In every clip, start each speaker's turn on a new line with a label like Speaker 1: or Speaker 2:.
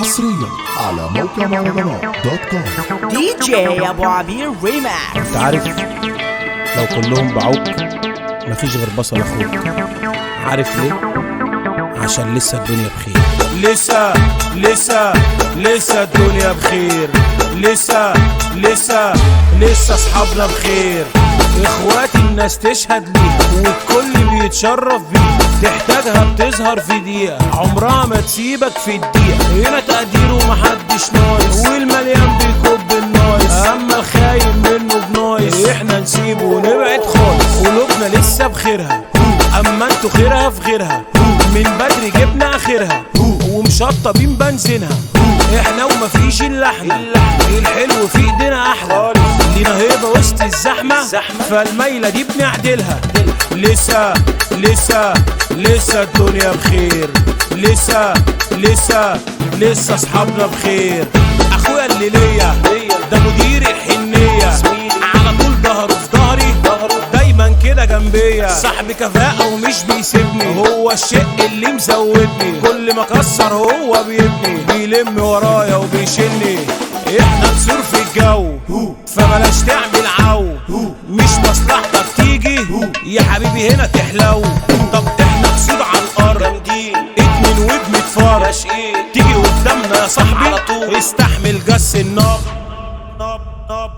Speaker 1: حصريا على موقع مهرجانات دوت كوم
Speaker 2: دي جي ابو عبير ريماكس
Speaker 3: انت عارف لو كلهم باعوك مفيش غير بصل اخوك عارف ليه عشان لسه الدنيا بخير
Speaker 4: لسه لسه لسه الدنيا بخير لسه لسه لسه اصحابنا بخير اخواتي الناس تشهد ليها والكل بيتشرف بيها تحتاجها بتظهر في دقيقة عمرها ما تسيبك في الدقيقة هنا تقدير ومحدش نايس والمليان بيكب النايس اما الخاين منه بنايس احنا نسيبه ونبعد خالص قلوبنا لسه بخيرها اما انتوا خيرها في غيرها من بدري جبنا اخرها ومشطبين بنزينها احنا ومفيش الا احنا الحلو في ايدينا احلى لينا هيبه وسط الزحمه فالميله دي بنعدلها لسه لسه لسه الدنيا بخير لسه لسه لسه اصحابنا بخير اخويا اللي ليا ده مدير الحنيه على طول ظهره في ظهري دايما كده جنبيا صاحبي كفاءة ومش بيسيبني هو الشق اللي مزودني كل ما كسر هو بيبني بيلم ورايا وبيشيلني احنا نسور في الجو فبلاش تعمل عو مش مصلحتك تيجي يا حبيبي هنا تحلو طب احنا نسود على الارض اتنين وبنتفرج تيجي قدامنا يا صاحبي على طول استحمل جس النار نب نب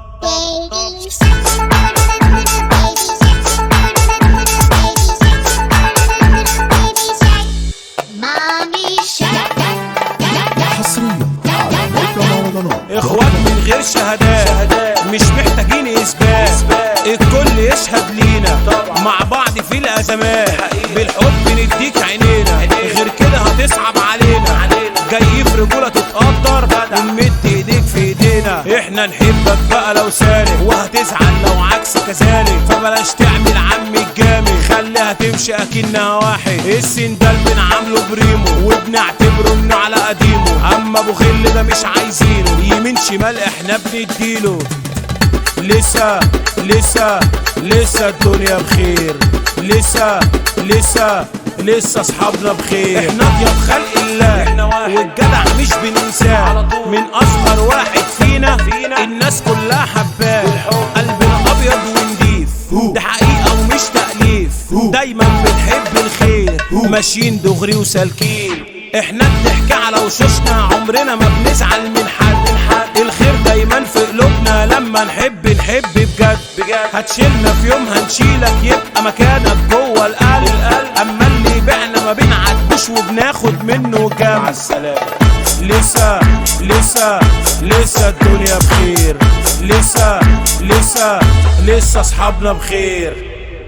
Speaker 5: Mommy shark.
Speaker 1: حصريا على موقع مهرجانات دوت
Speaker 4: اخوات من غير شهادات مش محتاجين اثبات الكل يشهد لينا مع بعض في الازمات بالحب نديك عينينا غير كده هتصعب علينا جاي في رجوله تتقدر ومد ايديك في ايدينا احنا نحبك بقى لو سالك وهتزعل لو عكس كذلك فبلاش تعمل عمي الجامد خليها تمشي اكنها واحد السندال بنعامله بريمو وبنعتبره انه على قديمه اما ابو خل ده مش عايزينه يمين شمال احنا بنديله لسه لسه لسه الدنيا بخير لسه لسه لسه اصحابنا بخير احنا اطيب خلق الله والجدع مش بننساه من اصغر واحد فينا الناس كلها حباه قلبنا ابيض ونضيف ده حقيقه ومش تاليف دايما بنحب الخير ماشيين دغري وسالكين احنا بنحكي على وشوشنا عمرنا ما بنزعل من حد الخير دايما في قلوبنا لما نحب نحب بجد هتشيلنا في يوم هنشيلك يبقى مكانك جوه القلب اما اللي بعنا ما بنعدوش وبناخد منه كام لسه لسه لسه الدنيا بخير لسه لسه لسه اصحابنا بخير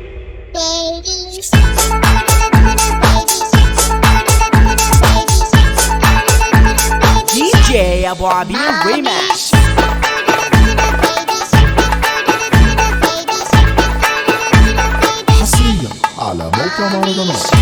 Speaker 2: دي جي ابو عبير ريماكس
Speaker 1: حصريا على موقع مهرجانات